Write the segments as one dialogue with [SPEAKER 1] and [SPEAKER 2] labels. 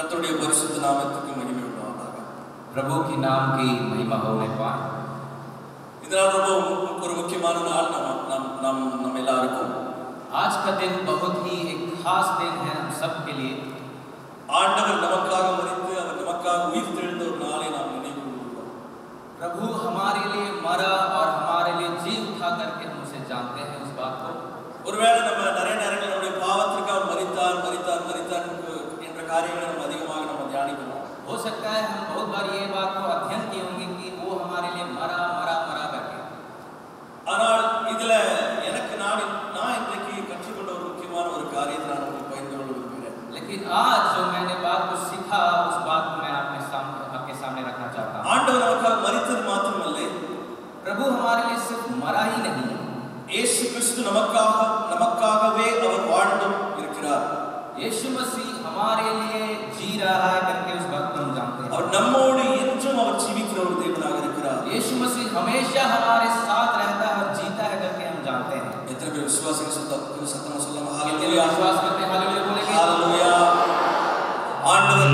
[SPEAKER 1] கர்த்தருடைய பரிசுத்த நாமத்துக்கு மகிமை உண்டாவதாக
[SPEAKER 2] प्रभु की नाम की महिमा होने पाए
[SPEAKER 1] இதனால் ரொம்ப மு- ஒரு முக்கியமான நாள் நம்ம நம் நம் நம்ம எல்லாருக்கும்
[SPEAKER 2] आज का दिन बहुत ही एक खास दिन है हम सब के लिए
[SPEAKER 1] ஆண்டவர் நமக்காக மறித்து அவர் நமக்காக உயிர் தெழுந்த ஒரு நாளை நாம் நினைவு கூறுகிறோம்
[SPEAKER 2] प्रभु हमारे लिए मरा और हमारे लिए जी उठा करके हम उसे जानते हैं उस बात को
[SPEAKER 1] ஒருவேளை நம்ம நிறைய நேரங்கள் நம்முடைய பாவத்திற்கு அவர் மறித்தார் மறித்தார் மறித்தார் என்று- என்ற காரியங்களை நம்ம அதிகமாக நம்ம தியானிக்கிறோம்
[SPEAKER 2] हो सकता है हम बहुत बार ये बात को अध्ययन किए होंगे कि वो हमारे लिए मरा मरा मरा करके
[SPEAKER 1] ஆனால் இதுல எனக்கு நான் நான் இன்றைக்கு கற்றுக்கொண்ட ஒரு முக்கியமான ஒரு காரியத்தை நான் உங்களுக்கு பகிர்ந்து கொள்ள விரும்புகிறேன்
[SPEAKER 2] लेकिन आज जो मैंने बात को सीखा उस बात को मैं आपके सामने आपके सामने रखना चाहता हूँ
[SPEAKER 1] ஆண்டவர் நமக்காக மறித்தது மாத்திரமல்ல
[SPEAKER 2] प्रभु हमारे लिए सिर्फ मरा ही नहीं
[SPEAKER 1] இயேசு கிறிஸ்து நமக்காக நமக்காகவே அவர் வாழ்ந்தும் இருக்கிறார்
[SPEAKER 2] यीशु मसीह हमारे लिए जी रहा है करके उस बात को हम जानते हैं
[SPEAKER 1] அவர் நம்மோடு என்றும் அவர் ஜீவிக்கிற ஒரு தேவனாக இருக்கிறார்
[SPEAKER 2] यीशु मसीह हमेशा हमारे साथ रहता है और जीता है करके हम जानते हैं
[SPEAKER 1] எத்தனை பேர் விசுவாசிகள் சுத்த சத்தமா சொல்லாம
[SPEAKER 2] कितने लोग विश्वास करते हैं हालेलुया बोलेंगे
[SPEAKER 1] ஹalleluya ஆண்டவர்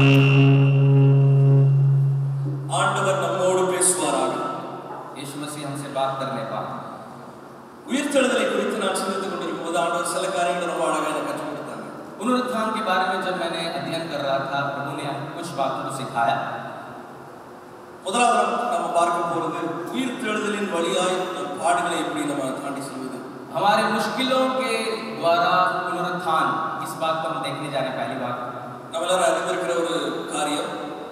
[SPEAKER 1] ஆண்டவர் நம்மோடு பேசுவாராக
[SPEAKER 2] यीशु मसीह हमसे बात करने पाए
[SPEAKER 1] உயிர்த்தெழுதலை குறித்து நான் சிந்தித்துக் கொண்டிருக்கும் போது ஆண்டவர் சில காரியங்களை ரொம்ப அழகாக எனக்கு கற்றுக் கொடுத்தாங்க
[SPEAKER 2] पुनरुत्थान के बारे में जब मैंने अध्ययन कर रहा था प्रभु ने हमको कुछ बातों को सिखाया
[SPEAKER 1] முதலாவது நம்ம- நம்ம பார்க்க போறது உயிர்த்தெழுதலின் வழியாய் நம் பாடுகளை எப்படி நம்ம தாண்டி செல்வது
[SPEAKER 2] हमारे मुश्किलों के द्वारा पुनरुत्थान इस बात को हम देखने जा रहे हैं पहली बात
[SPEAKER 1] நம்ம எல்லாரும் அறிந்திருக்கிற ஒரு காரியம்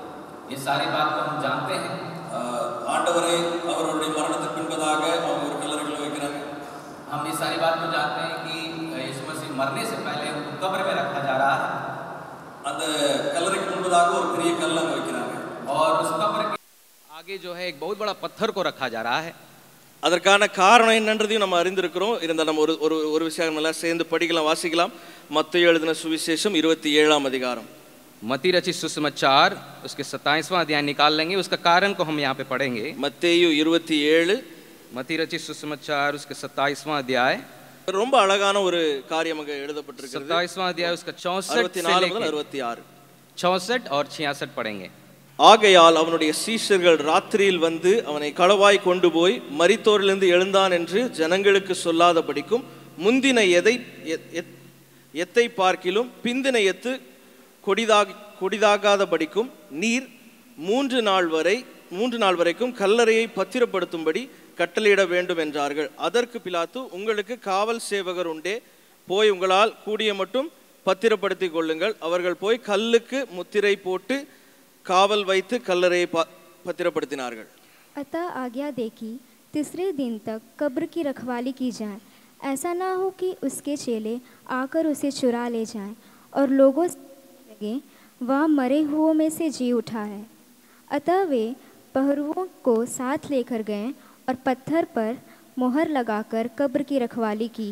[SPEAKER 2] ये सारी बात को हम जानते हैं
[SPEAKER 1] ஆஹ், ஆண்டவரை அவருடைய மரணத்துக்கு பின்பதாக அவங்க ஒரு கல்லறைகளை வைக்கிறாங்க
[SPEAKER 2] हम ये सारी बात को जानते हैं कि यीशु मसीह मरने से पहले उनको कब्र में रखा जा रहा है
[SPEAKER 1] அந்த கல்லறைக்கு முன்பதாக ஒரு பெரிய கல் அங்க வைக்கிறாங்க
[SPEAKER 2] और उस कब्र के आगे जो है एक बहुत बड़ा पत्थर को रखा जा रहा है
[SPEAKER 1] அதற்கான காரணம் என்னன்றதையும் நம்ம அறிந்திருக்கிறோம் இருந்தால் நம்ம ஒரு ஒரு ஒரு விஷயம் எல்லாம் சேர்ந்து படிக்கலாம் வாசிக்கலாம் மத்திய எழுதின சுவிசேஷம் இருபத்தி ஏழாம் அதிகாரம்
[SPEAKER 2] मती रचित सुसमाचार उसके सत्ताईसवां अध्याय निकाल लेंगे उसका कारण को हम यहाँ पे पढ़ेंगे
[SPEAKER 1] மத்தேயு இருபத்தி ஏழு
[SPEAKER 2] मती रचित सुसमाचार उसके सत्ताईसवां अध्याय
[SPEAKER 1] ரொம்ப அழகான ஒரு காரியம் அங்க எழுதப்பட்டிருக்கிறது
[SPEAKER 2] सत्ताईसवां अध्याय उसका चौसठ
[SPEAKER 1] அறுபத்தி
[SPEAKER 2] से
[SPEAKER 1] நாலு முதல்
[SPEAKER 2] लेके
[SPEAKER 1] அறுபத்தி ஆறு
[SPEAKER 2] चौसठ और छियासठ पढ़ेंगे
[SPEAKER 1] ஆகையால் அவனுடைய சீஷர்கள் ராத்திரியில் வந்து அவனை களவாய் கொண்டு போய் மரித்தோரிலிருந்து எழுந்தான் என்று ஜனங்களுக்கு சொல்லாதபடிக்கும் முந்தின எதை எத்- எத்- எத்தை பார்க்கிலும் பிந்தின எத்து கொடிதாக கொடிதாகாதபடிக்கும் நீர் மூன்று நாள் வரை மூன்று நாள் வரைக்கும் கல்லறையை பத்திரப்படுத்தும்படி கட்டளையிட வேண்டும் என்றார்கள் அதற்கு பிலாத்து உங்களுக்கு காவல் சேவகர் உண்டே போய் உங்களால் கூடிய மட்டும் பத்திரப்படுத்திக் கொள்ளுங்கள் அவர்கள் போய் கல்லுக்கு முத்திரை போட்டு காவல் வைத்து கல்லறையை ப- பத்திரப்படுத்தினார்கள்
[SPEAKER 3] अतः आज्ञा दे कि तीसरे दिन तक कब्र की रखवाली की जाए ऐसा ना हो कि उसके चेले आकर उसे चुरा ले जाएं और लोगों से लगे वह मरे हुओं में से जी उठा है अतः वे पहरुओं को साथ लेकर गए और पत्थर पर मोहर लगाकर कब्र की रखवाली की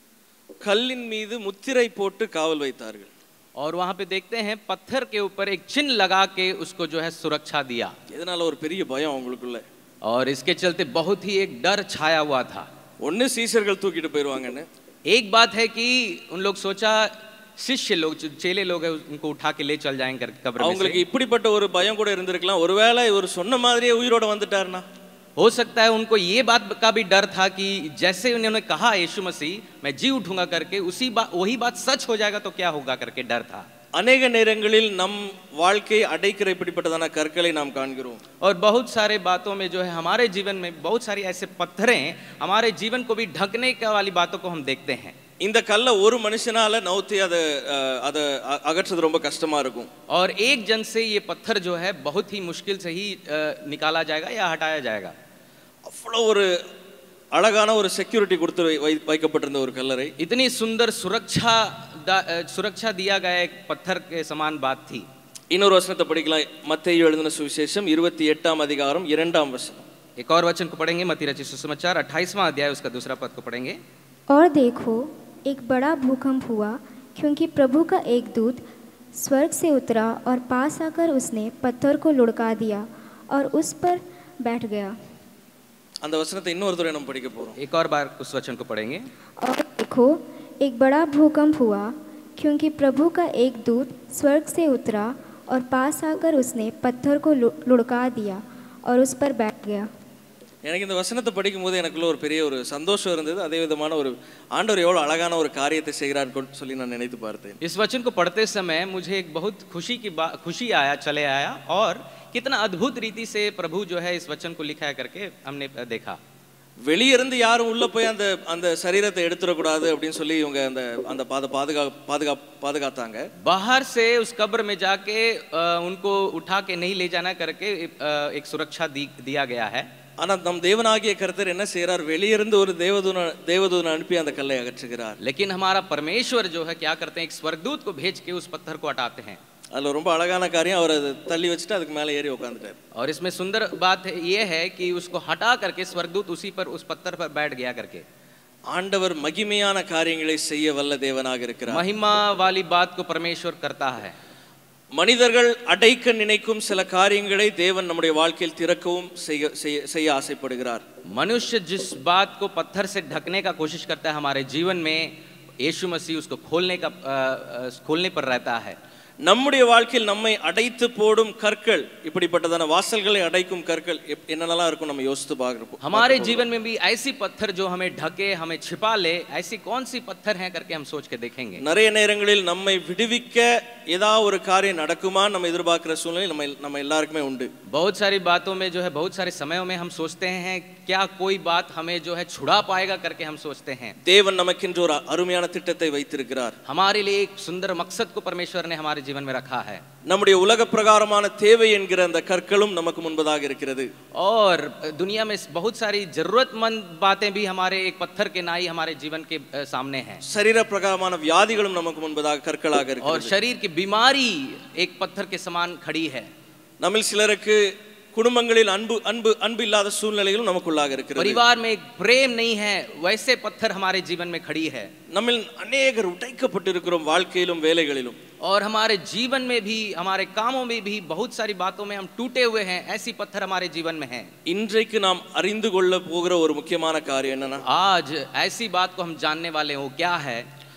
[SPEAKER 1] கல்லின் மீது முத்திரை போட்டு காவல் வைத்தார்கள்
[SPEAKER 2] और वहाँ पे देखते हैं पत्थर के ऊपर एक चिन्ह लगा के उसको जो है सुरक्षा दिया
[SPEAKER 1] இதனால ஒரு பெரிய பயம் அவங்களுக்குள்ள
[SPEAKER 2] और इसके चलते बहुत ही एक डर छाया हुआ था
[SPEAKER 1] ஒண்ணு சீசர்கள் தூக்கிட்டு போயிடுவாங்கன்னு
[SPEAKER 2] एक बात है कि उन लोग सोचा शिष्य लोग जो चेले लोग हैं उनको उठा के ले चल जाएंगे कर- कब्र में
[SPEAKER 1] அவங்களுக்கு
[SPEAKER 2] से।
[SPEAKER 1] இப்படிப்பட்ட ஒரு பயம் கூட இருந்திருக்கலாம் ஒருவேளை இவர் சொன்ன மாதிரியே உயிரோட வந்துட்டாருன்னா
[SPEAKER 2] हो सकता है उनको ये बात का भी डर था कि जैसे उन्होंने कहा यीशु मसीह मैं जी उठूंगा करके उसी बात वही बात सच हो जाएगा तो क्या होगा करके डर था
[SPEAKER 1] அநேக நேரங்களில் நம் வாழ்க்கையை அடைக்கிற இப்படிப்பட்டதான கற்களை நாம் காண்கிறோம்
[SPEAKER 2] और बहुत सारे बातों में जो है हमारे जीवन में बहुत सारी ऐसे पत्थरें हमारे जीवन को भी ढकने का वाली बातों को हम देखते हैं
[SPEAKER 1] இந்த கல்லை ஒரு மனுஷனால நவுத்தி அதை அஹ், அதை அ- அகற்றுறது ரொம்ப கஷ்டமா இருக்கும்
[SPEAKER 2] और एक जन से ये पत्थर जो है बहुत ही मुश्किल से ही अ, निकाला जाएगा या हटाया जाएगा
[SPEAKER 1] அவ்வளோ ஒரு அழகான ஒரு செக்யூரிட்டி கொடுத்து வை- வை- வைக்கப்பட்டிருந்த ஒரு கல்லறை
[SPEAKER 2] इतनी सुंदर सुरक्षा दा- अ, सुरक्षा दिया गया एक पत्थर के समान बात थी
[SPEAKER 1] இன்னொரு வசனத்தை படிக்கலாம் மத்தேயு எழுதின சுவிசேஷம் இருபத்தி எட்டாம் அதிகாரம் இரண்டாம் வசனம்
[SPEAKER 2] एक और वचन को पढ़ेंगे मती रचित सुसमाचार अट्ठाईसवां अध्याय उसका दूसरा पद को पढ़ेंगे
[SPEAKER 3] और देखो एक बड़ा भूकंप हुआ क्योंकि प्रभु का एक दूत स्वर्ग से उतरा और पास आकर उसने पत्थर को लुढ़का दिया और उस पर बैठ गया
[SPEAKER 1] அந்த वचனத்தை இன்னொரு தடவை நம்ம படிக்க போறோம்
[SPEAKER 2] एक और बार उस वचन को पढ़ेंगे
[SPEAKER 3] और देखो एक बड़ा भूकंप हुआ क्योंकि प्रभु का एक दूत स्वर्ग से उतरा और पास आकर उसने पत्थर को लु- लुढ़का दिया और उस पर बैठ गया
[SPEAKER 1] எனக்கு இந்த வசனத்தை படிக்கும்போது எனக்குள்ள ஒரு பெரிய ஒரு சந்தோஷம் இருந்தது அதே விதமான ஒரு ஆண்டவர் எவ்வளோ அழகான ஒரு காரியத்தை செய்கிறார் சொல்லி நான் நினைத்து பார்த்தேன்
[SPEAKER 2] इस वचन को पढ़ते समय मुझे एक बहुत खुशी की बात खुशी आया चले आया और कितना अद्भुत रीति से प्रभु जो है इस वचन को लिखा है करके हमने देखा
[SPEAKER 1] வெளியிருந்து யாரும் உள்ள போய் அந்த அந்த சரீரத்தை எடுத்துடக்கூடாது அப்படின்னு சொல்லி இவங்க அந்த அந்த பாத பாதுகா பாதுகா பாதுகாத்தாங்க
[SPEAKER 2] बाहर से उस कब्र में जाके अ, उनको उठा के नहीं ले जाना करके अ, एक सुरक्षा दी, दिया गया है
[SPEAKER 1] ஆனால் நம் தேவனாகிய கர்த்தர் என்ன செய்கிறார் வெளியிருந்து ஒரு தேவதூன தேவதூதனை அனுப்பி அந்த கல்லை அகற்றுகிறார்
[SPEAKER 2] लेकिन हमारा परमेश्वर जो है क्या करते हैं एक स्वर्गदूत को भेज के उस पत्थर को हटाते हैं
[SPEAKER 1] அதில் ரொம்ப அழகான காரியம் அவர் அதை தள்ளி வச்சுட்டு அதுக்கு மேலே ஏறி உட்காந்துட்டார்
[SPEAKER 2] और इसमें सुंदर बात है- ये है कि उसको हटा करके स्वर्गदूत उसी पर उस पत्थर पर बैठ गया करके
[SPEAKER 1] ஆண்டவர் மகிமையான காரியங்களை செய்ய வல்ல தேவனாக இருக்கிறார்
[SPEAKER 2] महिमा वाली बात को परमेश्वर करता है
[SPEAKER 1] மனிதர்கள் அடைக்க நினைக்கும் சில காரியங்களை தேவன் நம்முடைய வாழ்க்கையில் திறக்கவும் செய்ய செய்ய- செய்ய ஆசைப்படுகிறார்
[SPEAKER 2] मनुष्य जिस बात को पत्थर से ढकने का कोशिश करता है हमारे जीवन में यीशु मसीह उसको खोलने का अ, अ, खोलने पर रहता है
[SPEAKER 1] நம்முடைய வாழ்க்கையில் நம்மை அடைத்து போடும் கற்கள் இப்படிப்பட்டதான வாசல்களை அடைக்கும் கற்கள் எப்- என்னென்னலாம் இருக்கும் நம்ம யோசித்து பார்க்கிறோம்
[SPEAKER 2] हमारे जीवन में भी ऐसी पत्थर जो हमें ढके हमें छिपा ले ऐसी कौन सी पत्थर हैं करके हम सोच के देखेंगे
[SPEAKER 1] நிறைய நேரங்களில் நம்மை விடுவிக்க ஏதாவது ஒரு காரியம் நடக்குமா நம்ம எதிர்பார்க்கிற சூழ்நிலை நம்ம நம்ம எல்லாருக்குமே உண்டு
[SPEAKER 2] बहुत सारी बातों में जो है बहुत सारे समयों में हम सोचते हैं क्या कोई बात हमें जो है छुड़ा पाएगा करके हम सोचते हैं
[SPEAKER 1] தேவன் நமக்கென்று ஒரு அருமையான திட்டத்தை வைத்திருக்கிறார்
[SPEAKER 2] हमारे लिए एक सुंदर मकसद को परमेश्वर ने हमारे जीवन में रखा है
[SPEAKER 1] நம்முடைய உலக பிரகாரமான தேவை என்கிற அந்த கற்களும் நமக்கு முன்பதாக இருக்கிறது
[SPEAKER 2] और दुनिया में बहुत सारी जरूरतमंद बातें भी हमारे एक पत्थर के नाई हमारे जीवन के अ, सामने हैं
[SPEAKER 1] சரீர பிரகாரமான வியாதிகளும் நமக்கு முன்பதாக கற்களாக
[SPEAKER 2] और
[SPEAKER 1] இருக்கிறது
[SPEAKER 2] शरीर की बीमारी एक पत्थर के समान खड़ी है
[SPEAKER 1] நம்மில் சிலருக்கு குடும்பங்களில் அன்பு அன்பு அன்பு இல்லாத சூழ்நிலைகளும் நமக்குள்ளாக இருக்கிறது
[SPEAKER 2] परिवार में एक प्रेम नहीं है वैसे पत्थर हमारे जीवन में खड़ी है
[SPEAKER 1] நம்மில் அநேகர் உடைக்கப்பட்டிருக்கிறோம் வாழ்க்கையிலும் வேலைகளிலும்
[SPEAKER 2] और हमारे जीवन में भी हमारे कामों में भी बहुत सारी बातों में हम टूटे हुए हैं ऐसी पत्थर हमारे जीवन में हैं
[SPEAKER 1] இன்றைக்கு நாம் அறிந்து கொள்ள போகிற ஒரு முக்கியமான காரியம் என்னன்னா
[SPEAKER 2] आज ऐसी बात को हम जानने वाले हो क्या है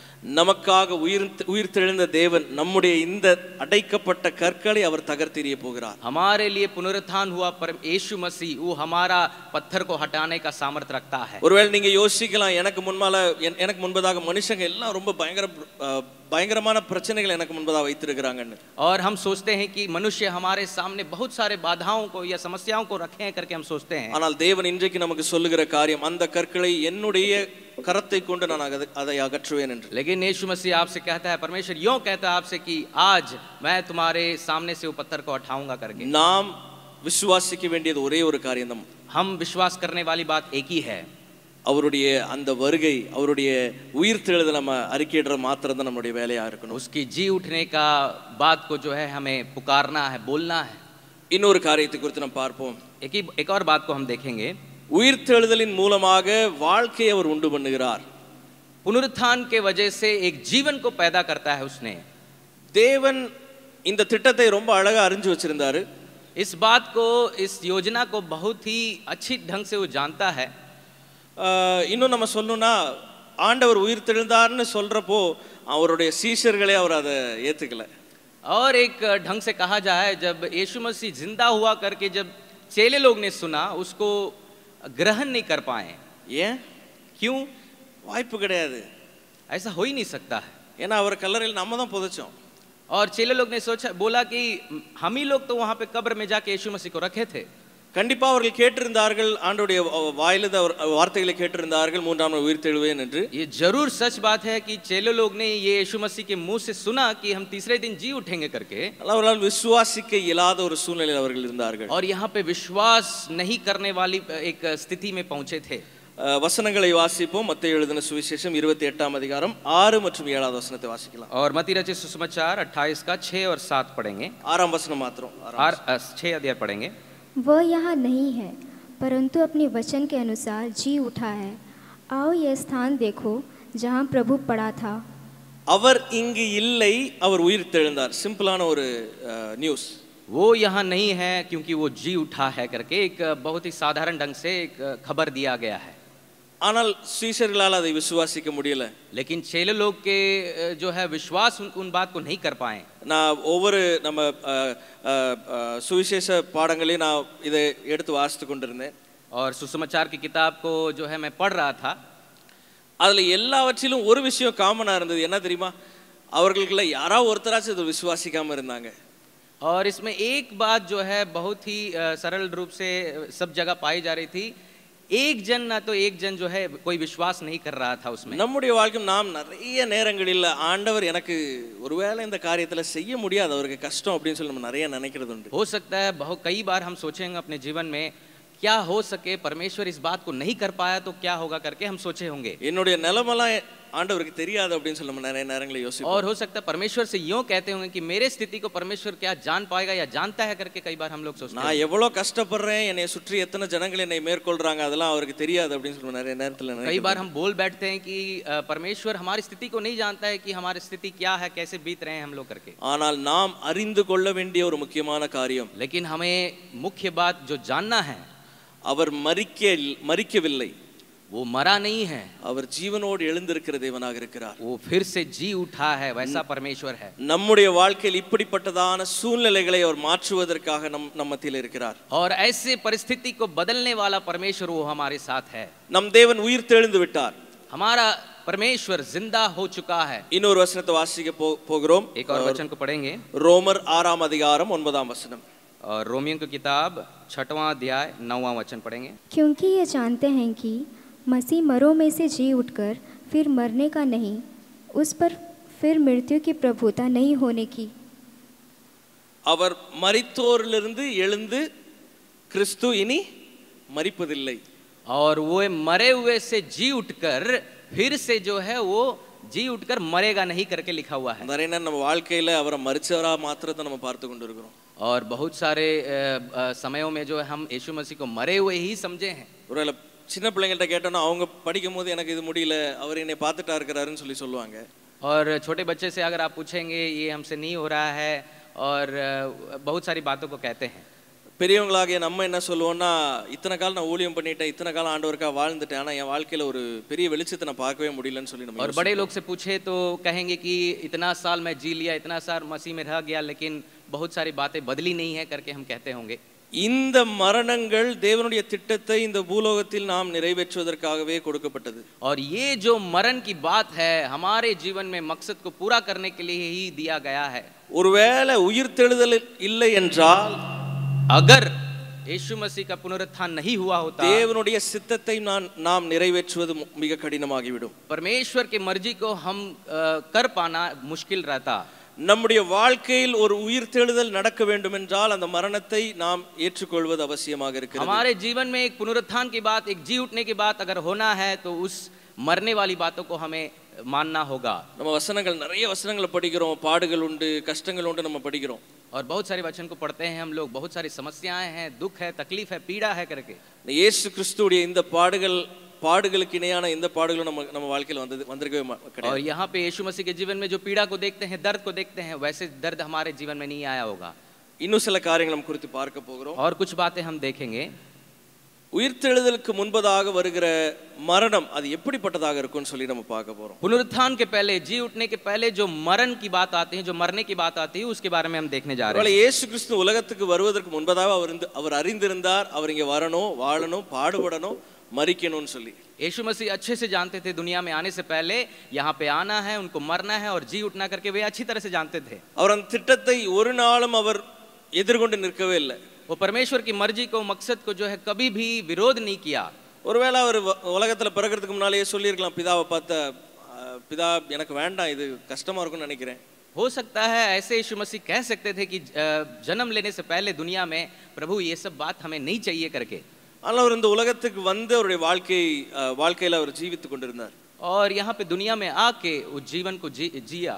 [SPEAKER 1] நமக்காக உயிர் உயிர் தெழுந்த தேவன் நம்முடைய இந்த அடைக்கப்பட்ட கற்களை அவர் தகர்த்தெறிய போகிறார்
[SPEAKER 2] हमारे लिए पुनरुत्थान हुआ पर यीशु मसीह वो हमारा पत्थर को हटाने का सामर्थ्य रखता है
[SPEAKER 1] ஒருவேளை நீங்க யோசிக்கலாம் எனக்கு முன்பால என்- எனக்கு முன்பதாக மனுஷங்க எல்லாம் ரொம்ப பயங்கர அஹ், பயங்கரமான பிரச்சனைகள் எனக்கு முன்பதாக வைத்திருக்கிறாங்கன்னு
[SPEAKER 2] और हम सोचते हैं कि मनुष्य हमारे सामने बहुत सारे बाधाओं को या समस्याओं को रखे हैं करके हम सोचते हैं
[SPEAKER 1] ஆனால் தேவன் இன்றைக்கு நமக்கு சொல்லுகிற காரியம் அந்த கற்களை என்னுடைய கரத்தை கொண்டு நான் அதை- அதை அகற்றுவேன் என்று
[SPEAKER 2] लेकिन यीशु मसीह आपसे कहता है परमेश्वर यूं कहता है आपसे कि आज मैं तुम्हारे सामने से वो पत्थर को हटाऊंगा करके
[SPEAKER 1] நாம் விசுவாசிக்க வேண்டியது ஒரே ஒரு காரியம்தான்
[SPEAKER 2] हम विश्वास करने वाली बात एक ही है
[SPEAKER 1] அவருடைய அந்த வருகை அவருடைய உயிர் தெழுதல் நம்ம அறிக்கையிடுற மாத்திரம் தான் நம்மளுடைய வேலையா இருக்கணும்
[SPEAKER 2] उसकी जी उठने का बात को जो है हमें पुकारना है बोलना है
[SPEAKER 1] இன்னொரு காரியத்தை குறித்து நம்ம பார்ப்போம்
[SPEAKER 2] एक ही एक और बात को हम देखेंगे
[SPEAKER 1] உயிர் தெழுதலின் மூலமாக வாழ்க்கையை அவர் உண்டு பண்ணுகிறார்
[SPEAKER 2] पुनरुत्थान के वजह से एक जीवन को पैदा करता है उसने
[SPEAKER 1] தேவன் இந்த திட்டத்தை ரொம்ப அழகா அறிஞ்சு வச்சிருந்தாரு
[SPEAKER 2] इस बात को इस योजना को बहुत ही अच्छी ढंग से वो जानता है
[SPEAKER 1] ஆஹ், இன்னும் நம்ம சொல்லணும்னா ஆண்டவர் உயிர் தெழுந்தார்னு சொல்றப்போ அவருடைய சீஷர்களே அவர் அதை ஏத்துக்கல
[SPEAKER 2] और एक ढंग से कहा जाए जब यीशु मसीह जिंदा हुआ करके जब चेले लोग ने सुना उसको ग्रहण नहीं कर पाए
[SPEAKER 1] ஏன்
[SPEAKER 2] क्यों
[SPEAKER 1] வாய்ப்பு கிடையாது
[SPEAKER 2] ऐसा हो ही नहीं सकता है
[SPEAKER 1] ஏன்னா அவர் கல்லறையில் நம்ம தான் புதைச்சோம்
[SPEAKER 2] और चेले लोग ने सोचा बोला कि हम ही लोग तो वहां पे कब्र में जाके यीशु मसीह को रखे थे
[SPEAKER 1] கண்டிப்பா அவர்கள் கேட்டிருந்தார்கள் ஆண்டோடைய வாயிலிருந்து அவர் வார்த்தைகளை கேட்டிருந்தார்கள் மூன்றாம் நாள் உயிர் தெழுவேன் என்று
[SPEAKER 2] ये जरूर सच बात है कि चेले लोग ने ये यीशु मसीह के मुंह से सुना कि हम तीसरे दिन जी उठेंगे करके
[SPEAKER 1] ஆனால் அவர்களால் விசுவாசிக்க இயலாத ஒரு சூழ்நிலையில் அவர்கள் இருந்தார்கள்
[SPEAKER 2] और यहाँ पे विश्वास नहीं करने वाली एक स्थिति में पहुंचे थे
[SPEAKER 1] அஹ், வசனங்களை வாசிப்போம் மத்திய எழுதின சுவிசேஷம் இருபத்தி எட்டாம் அதிகாரம் ஆறு மற்றும் ஏழாவது வசனத்தை வாசிக்கலாம்
[SPEAKER 2] और मती रचित सुसमाचार 28 का 6 और 7 पढ़ेंगे
[SPEAKER 1] ஆறாம் வசனம் மாத்திரம் ஆறாம்
[SPEAKER 2] आर छः अध्याय पढ़ेंगे
[SPEAKER 3] वह यहाँ नहीं है परंतु अपने वचन के अनुसार जी उठा है आओ यह स्थान देखो जहाँ प्रभु पड़ा था
[SPEAKER 1] அவர் இங்கு இல்லை அவர் உயிர் தெழுந்தார் சிம்பிளான ஒரு நியூஸ்
[SPEAKER 2] वो यहाँ नहीं है क्योंकि वो जी उठा है करके एक बहुत ही साधारण ढंग से एक खबर दिया गया है
[SPEAKER 1] ஆனால் சீஷர்களால் அதை விசுவாசிக்க முடியல
[SPEAKER 2] लेकिन चेले लोग के अ, जो है विश्वास उन, उन बात को नहीं कर पाए
[SPEAKER 1] நான் ஒவ்வொரு நம்ம அஹ், அஹ், அஹ், சுவிசேஷ பாடங்களையும் நான் இதை எடுத்து வாசித்து கொண்டிருந்தேன்
[SPEAKER 2] और सुसमाचार की किताब को जो है मैं पढ़ रहा था
[SPEAKER 1] அதுல எல்லாவற்றிலும் ஒரு விஷயம் காமனா இருந்தது என்ன தெரியுமா அவர்களுக்குள்ள யாராவது ஒருத்தராச்சும் இதை விசுவாசிக்காம இருந்தாங்க
[SPEAKER 2] और इसमें एक बात जो है बहुत ही अ, सरल रूप से अ, सब जगह पाई जा रही थी एक जन ना तो एक जन जो है कोई विश्वास नहीं कर रहा था उसमें
[SPEAKER 1] நம்முடைய வாழ்க்கையும் நாம் நிறைய நேரங்களில் ஆண்டவர் எனக்கு ஒருவேளை இந்த காரியத்துல செய்ய முடியாது அவருக்கு கஷ்டம் அப்படின்னு சொல்லி நம்ம நிறைய நினைக்கிறது உண்டு
[SPEAKER 2] हो सकता है बहुत कई बार हम सोचेंगे अपने जीवन में क्या हो सके परमेश्वर इस बात को नहीं कर पाया तो क्या होगा करके हम सोचे होंगे
[SPEAKER 1] என்னுடைய நிலைமெல்லாம் ஆண்டவருக்கு தெரியாது அப்படின்னு சொல்லி நம்ம நிறைய நேரங்களில் யோசிப்போம்
[SPEAKER 2] और हो सकता है परमेश्वर से यूं कहते होंगे कि मेरे स्थिति को परमेश्वर क्या जान पाएगा या जानता है करके कई बार हम लोग सोचते हैं
[SPEAKER 1] நான் எவ்வளோ கஷ்டப்படுறேன் என்னை சுற்றி எத்தனை ஜனங்கள் என்னை மேற்கொள்றாங்க அதெல்லாம் அவருக்கு தெரியாது அப்படின்னு சொல்லி நிறைய நேரத்தில்
[SPEAKER 2] कई बार हम बोल बैठते हैं कि अ, परमेश्वर हमारी स्थिति को नहीं जानता है कि हमारी स्थिति क्या है कैसे बीत रहे हैं हम लोग करके
[SPEAKER 1] ஆனால் நாம் அறிந்து கொள்ள வேண்டிய ஒரு முக்கியமான காரியம்
[SPEAKER 2] लेकिन हमें मुख्य बात जो जानना है
[SPEAKER 1] அவர் மறிக்க மறிக்கவில்லை
[SPEAKER 2] वो मरा नहीं है
[SPEAKER 1] அவர் ஜீவனோடு எழுந்திருக்கிற தேவனாக இருக்கிறார்
[SPEAKER 2] वो फिर से जी उठा है वैसा परमेश्वर है
[SPEAKER 1] நம்முடைய வாழ்க்கையில் இப்படிப்பட்டதான சூழ்நிலைகளை அவர் மாற்றுவதற்காக நம் நம்ம மத்தியில் இருக்கிறார்
[SPEAKER 2] और ऐसे परिस्थिति को बदलने वाला परमेश्वर वो हमारे साथ है
[SPEAKER 1] நம் தேவன் உயிர் தெழுந்து விட்டார்
[SPEAKER 2] हमारा परमेश्वर जिंदा हो चुका है
[SPEAKER 1] இன்னொரு வசனத்தை வாசிக்க போ போகிறோம்
[SPEAKER 2] एक और वचन को पढ़ेंगे
[SPEAKER 1] ரோமர் ஆறாம் அதிகாரம் ஒன்பதாம் வசனம்
[SPEAKER 2] और रोमियो की किताब छठवां अध्याय नौवां वचन पढ़ेंगे
[SPEAKER 3] क्योंकि ये जानते हैं कि मसीह मरों में से जी उठकर फिर मरने का नहीं उस पर फिर मृत्यु की प्रभुता नहीं होने की
[SPEAKER 1] அவர் மரித்தோரிலிருந்து எழுந்து கிறிஸ்து இனி மரிப்பதில்லை
[SPEAKER 2] और वो मरे हुए से जी उठकर फिर से जो है वो जी उठकर मरेगा नहीं करके लिखा हुआ है
[SPEAKER 1] நிறைய நேரம் நம்ம வாழ்க்கையில அவரை மரிச்சவரா மாத்திரத்தை நம்ம பார்த்து கொண்டு இருக்கிறோம்
[SPEAKER 2] और बहुत सारे अ, अ, समयों में जो है हम यीशु मसीह को मरे हुए ही समझे हैं
[SPEAKER 1] ஒருவேளை சின்ன பிள்ளைங்கள்ட்ட கேட்டோம்னா அவங்க படிக்கும் போது எனக்கு இது முடியல அவர் என்னை பார்த்துட்டா இருக்கிறாருன்னு சொல்லி சொல்லுவாங்க
[SPEAKER 2] और छोटे बच्चे से अगर आप पूछेंगे ये हमसे नहीं हो रहा है और अ, बहुत सारी बातों को कहते हैं
[SPEAKER 1] பெரியவங்களாகிய நம்ம என்ன சொல்லுவோம்னா இத்தனை காலம் நான் ஊழியம் பண்ணிட்டேன் இத்தனை காலம் ஆண்டவருக்கா வாழ்ந்துட்டேன் ஆனா என் வாழ்க்கையில ஒரு பெரிய வெளிச்சத்தை நான் பார்க்கவே முடியலன்னு சொல்லி நம்ம
[SPEAKER 2] और बड़े लोग से पूछे तो कहेंगे कि इतना साल मैं जी लिया इतना साल मसीह में रह गया लेकिन बहुत सारी बातें बदली नहीं है करके हम कहते होंगे
[SPEAKER 1] இந்த மரணங்கள் தேவனுடைய திட்டத்தை இந்த பூலோகத்தில் நாம் நிறைவேற்றுவதற்காகவே கொடுக்கப்பட்டது
[SPEAKER 2] और ये जो मरण की बात है हमारे जीवन में मकसद को पूरा करने के लिए ही दिया गया है
[SPEAKER 1] ஒருவேளை உயிர் தெழுதல் இல்லை என்றால்
[SPEAKER 2] अगर यीशु मसीह का पुनरुत्थान नहीं हुआ होता
[SPEAKER 1] தேவனுடைய சித்தத்தை நான் நாம் நிறைவேற்றுவது மு- மிக கடினமாகிவிடும்
[SPEAKER 2] परमेश्वर की मर्जी को हम अ, कर पाना मुश्किल रहता
[SPEAKER 1] நம்முடைய வாழ்க்கையில் ஒரு உயிர் தெழுதல் நடக்க வேண்டும் என்றால் அந்த மரணத்தை நாம் ஏற்றுக்கொள்வது அவசியமாக இருக்கிறது
[SPEAKER 2] हमारे जीवन में एक पुनरुत्थान की बात एक जी उठने की बात अगर होना है तो उस मरने वाली बातों को हमें मानना होगा
[SPEAKER 1] நம்ம வசனங்கள் நிறைய வசனங்களை படிக்கிறோம் பாடுகள் உண்டு கஷ்டங்கள் உண்டு நம்ம படிக்கிறோம்
[SPEAKER 2] और बहुत सारे वचन को पढ़ते हैं हम लोग बहुत सारी समस्याएं हैं दुख है तकलीफ है पीड़ा है करके
[SPEAKER 1] இந்த இயேசு கிறிஸ்துவுடைய இந்த பாடுகள் பாடுகளுக்கு இணையான இந்த பாடுகளும் நம்ம நம்ம வாழ்க்கையில் வந்தது வந்திருக்கவே மா-
[SPEAKER 2] और
[SPEAKER 1] கிடையாது
[SPEAKER 2] यहाँ पे यीशु मसीह के जीवन में जो पीड़ा को देखते हैं दर्द को देखते हैं वैसे दर्द हमारे जीवन में नहीं आया होगा
[SPEAKER 1] இன்னும் சில காரியங்கள் நம்ம குறித்து பார்க்க போகிறோம்
[SPEAKER 2] और कुछ बातें हम देखेंगे
[SPEAKER 1] உயிர்த்தெழுதலுக்கு முன்பதாக வருகிற மரணம் அது எப்படிப்பட்டதாக இருக்கும்னு சொல்லி நம்ம பார்க்க போறோம்
[SPEAKER 2] पुनरुत्थान के पहले जी उठने के पहले जो मरण की बात आती है जो मरने की बात आती है उसके बारे में हम देखने जा रहे
[SPEAKER 1] ஒருவேளை
[SPEAKER 2] हैं
[SPEAKER 1] இயேசு கிறிஸ்து உலகத்துக்கு வருவதற்கு முன்பதாக அவர் இருந்து- அவர் அறிந்திருந்தார் அவர் இங்க வரணும் வாழணும் பாடுபடணும் மறிக்கணும்னு சொல்லி
[SPEAKER 2] यीशु मसीह अच्छे से जानते थे दुनिया में आने से पहले यहाँ पे आना है उनको मरना है और जी उठना करके वे अच्छी तरह से जानते थे
[SPEAKER 1] அவர் அந்த திட்டத்தை ஒரு நாளும் அவர் எதிர்கொண்டு நிற்கவே இல்லை
[SPEAKER 2] वो परमेश्वर की मर्जी को मकसद को जो है कभी भी विरोध नहीं किया
[SPEAKER 1] ஒருவேளை அவர் வ- உலகத்துல பிறக்கிறதுக்கு முன்னாலேயே சொல்லியிருக்கலாம் பிதாவை பார்த்த "அஹ், பிதா எனக்கு வேண்டாம் இது கஷ்டமா இருக்கும்னு நினைக்கிறேன்
[SPEAKER 2] हो सकता है ऐसे यीशु मसीह कह सकते थे कि अ, जन्म लेने से पहले दुनिया में प्रभु ये सब बात हमें नहीं चाहिए करके
[SPEAKER 1] ஆனால் அவர் இந்த உலகத்துக்கு வந்து அவருடைய வாழ்க்கை அஹ், வாழ்க்கையில அவர் ஜீவித்து கொண்டிருந்தார்
[SPEAKER 2] और यहाँ पे दुनिया में आके उस जीवन को जी, जिया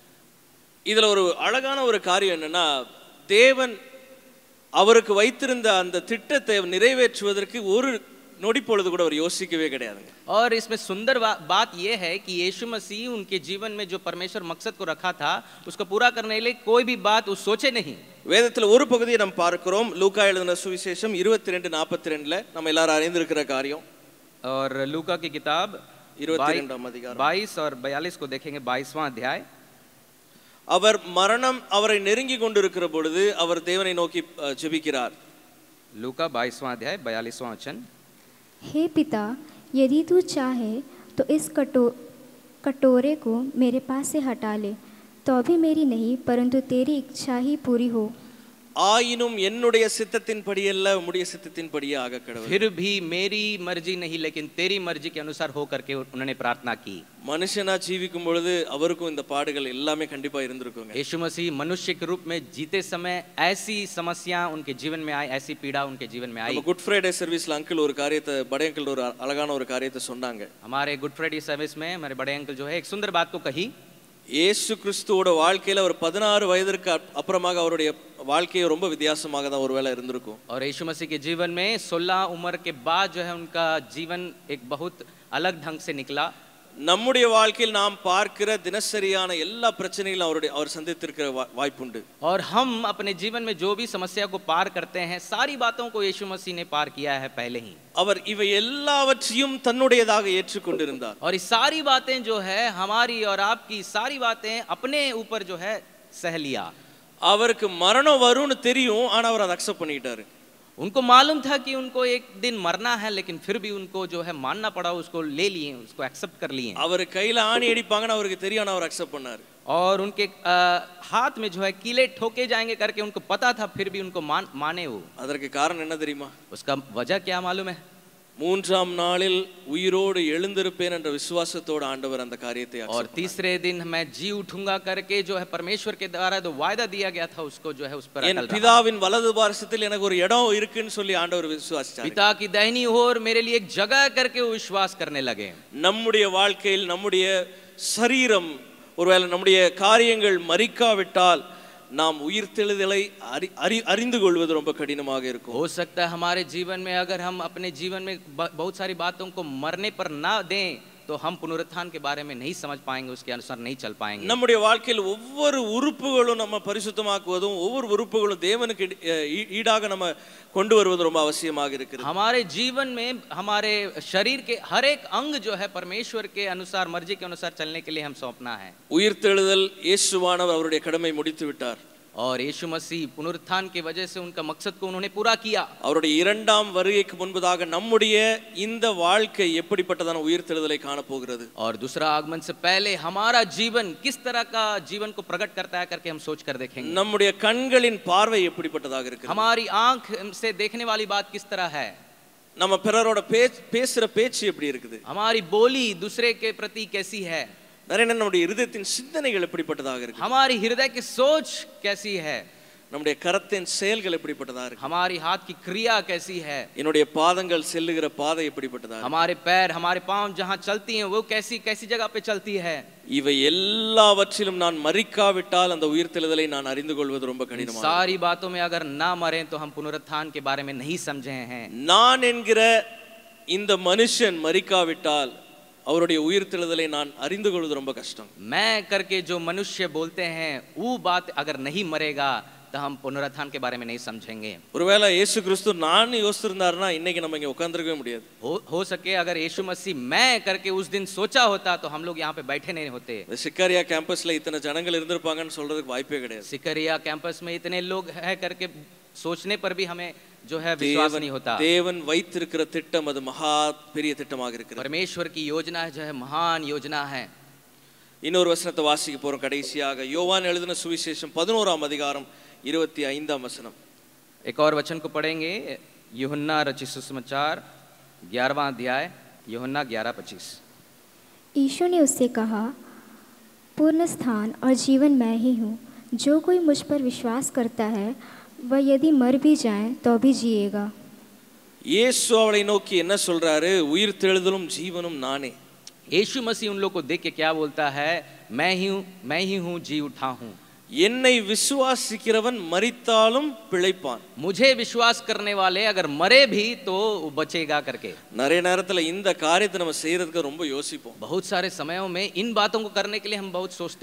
[SPEAKER 1] இதுல ஒரு அழகான ஒரு காரியம் என்னன்னா தேவன் அவருக்கு வைத்திருந்த அந்த திட்டத்தை நிறைவேற்றுவதற்கு ஒரு நொடி பொழுது கூட அவர் யோசிக்கவே கிடையாதுங்க
[SPEAKER 2] और इसमें सुंदर बा, बात यह है कि यीशु मसीह उनके जीवन में जो परमेश्वर मकसद को रखा था उसको पूरा करने के लिए कोई भी बात वो सोचे नहीं
[SPEAKER 1] வேதத்துல ஒரு பகுதியை நம்ம பார்க்கிறோம் லூக்கா எழுதின சுவிசேஷம் இருபத்தி ரெண்டு நாற்பத்தி ரெண்டுல நம்ம எல்லாரும் அறிந்திருக்கிற காரியம்
[SPEAKER 2] और लूका की किताब
[SPEAKER 1] இருபத்தி ரெண்டாம் அதிகாரம்
[SPEAKER 2] बाईस और बयालीस को देखेंगे बाईसवां अध्याय
[SPEAKER 1] அவர் மரணம் அவரை நெருங்கி கொண்டிருக்கிற பொழுது அவர் தேவனை நோக்கி அஹ், ஜெபிக்கிறார்
[SPEAKER 2] लूका बाईसवां अध्याय बयालीसवां वचन
[SPEAKER 3] हे पिता यदि तू चाहे तो इस कटो कटोरे को मेरे पास से हटा ले तो भी मेरी नहीं परंतु तेरी इच्छा ही पूरी हो
[SPEAKER 1] ஆயினும் என்னுடைய சித்தத்தின்படி அல்ல உம்முடைய சித்தத்தின்படியே ஆக கடவுள்
[SPEAKER 2] फिर भी मेरी मर्जी नहीं लेकिन तेरी मर्जी के अनुसार हो करके उन्होंने प्रार्थना की
[SPEAKER 1] மனுஷனா ஜீவிக்கும் பொழுது அவருக்கும் இந்த பாடுகள் எல்லாமே கண்டிப்பா இருந்திருக்குங்க
[SPEAKER 2] यीशु मसीह मनुष्य के रूप में जीते समय ऐसी समस्या उनके जीवन में आई ऐसी पीड़ा उनके जीवन में आई
[SPEAKER 1] நம்ம குட் ஃப்ரைடே சர்வீஸ்ல அங்கிள் ஒரு காரியத்தை படை அங்கிள் ஒரு அழகான ஒரு காரியத்தை சொன்னாங்க
[SPEAKER 2] हमारे गुड फ्राइडे सर्विस में हमारे बड़े अंकल जो है एक सुंदर बात को कही
[SPEAKER 1] இயேசு கிறிஸ்துவோட வாழ்க்கையில ஒரு பதினாறு வயதிற்கு அப்- அப்புறமாக அவருடைய வாழ்க்கையை ரொம்ப வித்தியாசமாக தான் ஒருவேளை இருந்திருக்கும்
[SPEAKER 2] और यीशु मसीह के जीवन में 16 उम्र के बाद जो है उनका जीवन एक बहुत अलग ढंग से निकला
[SPEAKER 1] நம்முடைய வாழ்க்கையில் நாம் பார்க்கிற தினசரியான எல்லா பிரச்சனைகளும் அவருடைய அவர் சந்தித்திருக்கிற வா- வாய்ப்புண்டு
[SPEAKER 2] और हम अपने जीवन में जो भी समस्या को पार करते हैं सारी बातों को यीशु मसीह ने पार किया है पहले ही
[SPEAKER 1] அவர் இவை எல்லாவற்றையும் தன்னுடையதாக ஏற்றுக்கொண்டிருந்தார்
[SPEAKER 2] और ये सारी बातें जो है हमारी और आपकी सारी बातें अपने ऊपर जो है सह लिया
[SPEAKER 1] அவருக்கு மரணம் வரும்னு தெரியும் ஆனா அவர் அதை அக்செப்ட் பண்ணிக்கிட்டாரு
[SPEAKER 2] उनको मालूम था कि उनको एक दिन मरना है लेकिन फिर भी उनको जो है मानना पड़ा उसको ले लिए उसको एक्सेप्ट कर लिए
[SPEAKER 1] அவர் கையில ஆணி அடிப்பாங்கன்னு அவருக்கு தெரியும் ஆனா அவர் அக்செப்ட் பண்ணாரு
[SPEAKER 2] और उनके अ, हाथ में जो है कीले ठोके जाएंगे करके उनको पता था फिर भी उनको मान माने वो
[SPEAKER 1] அதற்கு காரணம் என்ன தெரியுமா
[SPEAKER 2] उसका वजह क्या मालूम है
[SPEAKER 1] மூன்றாம் நாளில் உயிரோடு எழுந்திருப்பேன் என்ற விசுவாசத்தோடு ஆண்டவர் அந்த காரியத்தை accept
[SPEAKER 2] और तीसरे दिन मैं जी उठूंगा करके जो है परमेश्वर के द्वारा जो वायदा दिया गया था उसको जो है उस पर
[SPEAKER 1] என்
[SPEAKER 2] अटल रहा।
[SPEAKER 1] பிதாவின் வலது பாரசத்தில் எனக்கு ஒரு இடம் இருக்குன்னு சொல்லி ஆண்டவர் விசுவாசிச்சார்
[SPEAKER 2] पिता की दाहिनी ओर मेरे लिए एक जगह करके वो विश्वास करने लगे
[SPEAKER 1] நம்முடைய வாழ்க்கையில் நம்முடைய சரீரம் ஒருவேளை நம்முடைய காரியங்கள் மறிக்காவிட்டால் நாம் உயிர்த்தெழுதலை அறி அறி அறிந்து கொள்வது ரொம்ப கடினமாக இருக்கும்
[SPEAKER 2] हो सकता है हमारे जीवन में अगर हम अपने जीवन में ब- बहुत सारी बातों को मरने पर ना दें तो हम पुनरुत्थान के बारे में नहीं समझ पाएंगे उसके अनुसार नहीं चल पाएंगे
[SPEAKER 1] நம்முடைய வாழ்க்கையில் ஒவ்வொரு உறுப்புகளும் நம்ம பரிசுத்தமாக்குவதும் ஒவ்வொரு உறுப்புகளும் தேவனுக்கு இடி- அஹ் ஈ- ஈடாக நம்ம கொண்டு வருவது ரொம்ப அவசியமாக இருக்கிறது
[SPEAKER 2] हमारे जीवन में हमारे शरीर के हर एक अंग जो है परमेश्वर के अनुसार मर्जी के अनुसार चलने के लिए हम सौंपना है
[SPEAKER 1] உயிர்த்தெழுதல் இயேசுவானவர் அவருடைய கடமை முடித்து விட்டார்
[SPEAKER 2] और यीशु मसीह पुनरुत्थान की वजह से उनका मकसद को उन्होंने पूरा किया
[SPEAKER 1] அவருடைய இரண்டாம் வருகைக்கு முன்பதாக நம்முடைய இந்த வாழ்க்கை எப்படிப்பட்டதான உயிர்த்தெழுதலை காணப்போகிறது
[SPEAKER 2] और दूसरा आगमन से पहले हमारा जीवन किस तरह का जीवन को प्रकट करता है करके हम सोच कर देखेंगे
[SPEAKER 1] நம்முடைய கண்களின் பார்வை எப்படிப்பட்டதாக இருக்கிறது
[SPEAKER 2] हमारी आंख से देखने वाली बात किस तरह है
[SPEAKER 1] நம்ம பிறரோட பேச்சு பேசுற பேச்சு எப்படி இருக்குது
[SPEAKER 2] हमारी बोली दूसरे के प्रति कैसी है
[SPEAKER 1] நிறைய நேரம் நம்முடைய இருதயத்தின் சிந்தனைகள் எப்படிப்பட்டதாக இருக்கு
[SPEAKER 2] हमारी हृदय की सोच कैसी है
[SPEAKER 1] நம்முடைய கரத்தின் செயல்கள் எப்படிப்பட்டதா இருக்கு
[SPEAKER 2] हमारी हाथ की क्रिया कैसी है
[SPEAKER 1] என்னுடைய பாதங்கள் செல்லுகிற பாதை எப்படிப்பட்டதா இருக்கு
[SPEAKER 2] हमारे पैर हमारे पांव जहाँ चलती हैं वो कैसी कैसी जगह पे चलती है
[SPEAKER 1] இவை எல்லாவற்றிலும் நான் மறிக்காவிட்டால் அந்த உயிர்த்தெழுதலை நான் அறிந்து கொள்வது ரொம்ப
[SPEAKER 2] इन
[SPEAKER 1] கடினமாக
[SPEAKER 2] सारी बातों में अगर ना मरे तो हम पुनरुत्थान के बारे में नहीं समझे हैं
[SPEAKER 1] நான் என்கிற இந்த மனுஷன் மறிக்காவிட்டால் அவருடைய உயிர்த்தெழுதலை நான் அறிந்து கொள்வது ரொம்ப கஷ்டம்
[SPEAKER 2] मैं करके जो मनुष्य बोलते हैं वो बात अगर नहीं मरेगा तो हम पुनरुत्थान के बारे में नहीं समझेंगे
[SPEAKER 1] ஒருவேளை இயேசு கிறிஸ்து நான் யோசிச்சிருந்தாருன்னா இன்னைக்கு நம்ம இங்க உட்கார்ந்திருக்கவே முடியாது
[SPEAKER 2] हो हो सके अगर यीशु मसीह मैं करके उस दिन सोचा होता तो हम लोग यहाँ पे बैठे नहीं होते
[SPEAKER 1] இந்த சிக்காரியா கேம்பஸ்ல இத்தனை ஜனங்கள் இருந்திருப்பாங்கன்னு சொல்றதுக்கு வாய்ப்பே கிடையாது
[SPEAKER 2] सिकरिया कैंपस में इतने लोग है करके सोचने पर भी हमें जो है विश्वास
[SPEAKER 1] தேவன்
[SPEAKER 2] नहीं होता
[SPEAKER 1] தேவன் வைத்திருக்கிற திட்டம் அது மகா பெரிய திட்டமாக இருக்கிறது
[SPEAKER 2] परमेश्वर की योजना जो है महान योजना है
[SPEAKER 1] இன்னொரு வசனத்தை வாசிக்க போறோம் கடைசியாக யோவான் எழுதின சுவிசேஷம் பதினோராம் அதிகாரம் இருபத்தி ஐந்தாம் வசனம்
[SPEAKER 2] एक और वचन को पढ़ेंगे यूहन्ना रचित सुसमाचार ग्यारहवां अध्याय यूहन्ना ग्यारह पच्चीस
[SPEAKER 3] यीशु ने उससे कहा पूर्ण स्थान और जीवन मैं ही हूँ जो कोई मुझ पर विश्वास करता है वह यदि मर भी जाए तो भी जिएगा
[SPEAKER 1] இயேசு அவளை நோக்கி என்ன சொல்றாரு உயிர் தெழுதலும் ஜீவனும் நானே
[SPEAKER 2] यीशु मसीह उन लोग को देख के क्या बोलता है मैं ही हूँ मैं ही हूँ जी उठा हूँ
[SPEAKER 1] என்னை விசுவாசிக்கிறவன் மரித்தாலும் பிழைப்பான்
[SPEAKER 2] मुझे विश्वास करने वाले अगर मरे भी तो वो बचेगा करके
[SPEAKER 1] நிறைய நேரத்துல இந்த காரியத்தை நம்ம செய்யறதுக்கு ரொம்ப யோசிப்போம்
[SPEAKER 2] बहुत सारे समयों में इन बातों को करने के लिए हम बहुत सोचते हैं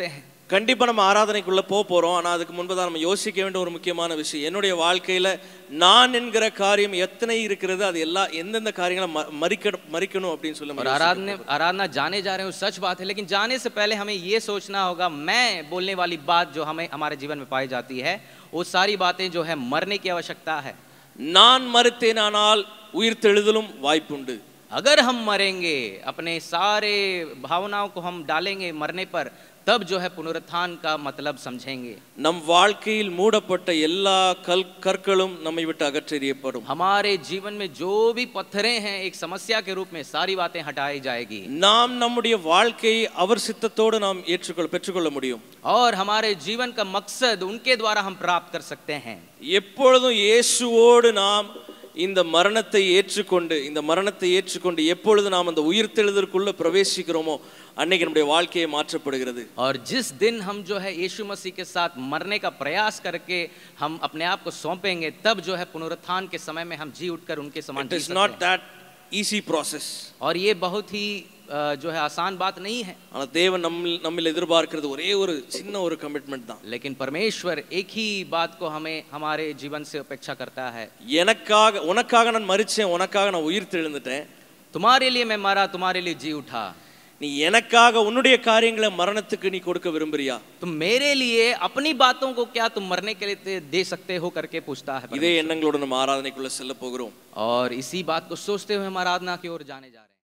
[SPEAKER 1] கண்டிப்பா நம்ம ஆராதனைக்குள்ள போக போறோம் ஆனா அதுக்கு முன்பதான் நம்ம யோசிக்க வேண்டிய ஒரு முக்கியமான விஷயம் என்னுடைய வாழ்க்கையில நான் என்கிற காரியம் எத்தனை இருக்கிறது அது எல்லா எந்தெந்த காரியங்களை ம- மறிக்கணும் மறிக்கணும் அப்படின்னு சொல்லி நம்ம
[SPEAKER 2] और आराधना आराधना जाने जा रहे हो सच बात है लेकिन जाने से पहले हमें ये सोचना होगा मैं बोलने वाली बात जो हमें हमारे जीवन में पाई जाती है वो सारी बातें जो है मरने की आवश्यकता है
[SPEAKER 1] நான் மறுத்தேனானால் உயிர் தெழுதலும் வாய்ப்புண்டு
[SPEAKER 2] अगर हम मरेंगे अपने सारे भावनाओं को हम डालेंगे मरने पर तब जो है पुनरुत्थान का मतलब समझेंगे
[SPEAKER 1] நம் வாழ்க்கையில் மூடப்பட்ட எல்லா கல் கற்களும் நம்மை விட்டு அகற்றெறியப்படும்
[SPEAKER 2] हमारे जीवन में जो भी पत्थरें हैं एक समस्या के रूप में सारी बातें हटाई जाएगी
[SPEAKER 1] நாம் நம்முடைய வாழ்க்கையை அவர் சித்தத்தோடு நாம் ஏற்றுக்கொள்ள பெற்றுக்கொள்ள முடியும்
[SPEAKER 2] और हमारे जीवन का मकसद उनके द्वारा हम प्राप्त कर सकते हैं
[SPEAKER 1] எப்பொழுதும் இயேசுவோடு நாம் இந்த மரணத்தை ஏற்றுக்கொண்டு இந்த மரணத்தை ஏற்றுக்கொண்டு எப்பொழுது நாம் அந்த உயிர்த்தெழுதற்குள்ள பிரவேசிக்கிறோமோ அன்னைக்கு நம்முடைய வாழ்க்கையை மாற்றப்படுகிறது
[SPEAKER 2] और जिस दिन हम जो है यीशु मसीह के साथ मरने का प्रयास करके हम अपने आप को सौंपेंगे तब जो है पुनरुत्थान के समय में हम जी उठकर उनके समान
[SPEAKER 1] இட்
[SPEAKER 2] जी
[SPEAKER 1] இஸ்
[SPEAKER 2] सकते
[SPEAKER 1] நாட்
[SPEAKER 2] हैं।
[SPEAKER 1] தட் ஈஸி ப்ராசஸ்
[SPEAKER 2] और ये बहुत ही अ, जो है आसान बात नहीं है
[SPEAKER 1] ஆனால் தேவன் நம்ம நம்மில் எதிர்பார்க்கிறது ஒரே ஒரு சின்ன ஒரு கமிட்மெண்ட் தான்
[SPEAKER 2] लेकिन परमेश्वर एक ही बात को हमें हमारे जीवन से अपेक्षा करता है
[SPEAKER 1] எனக்காக உனக்காக நான் மறிச்சேன் உனக்காக நான் உயிர் தெழுந்துட்டேன்
[SPEAKER 2] तुम्हारे लिए मैं मरा तुम्हारे लिए जी उठा
[SPEAKER 1] நீ எனக்காக உன்னுடைய காரியங்களை மரணத்துக்கு நீ கொடுக்க விரும்புறியா
[SPEAKER 2] तुम मेरे लिए अपनी बातों को क्या तुम मरने के लिए दे- दे सकते हो करके पूछता है
[SPEAKER 1] இதே எண்ணங்களோட நம்ம ஆராதனைக்குள்ள செல்ல போகிறோம்
[SPEAKER 2] और इसी बात को सोचते हुए हम आराधना की ओर जाने जा रहे हैं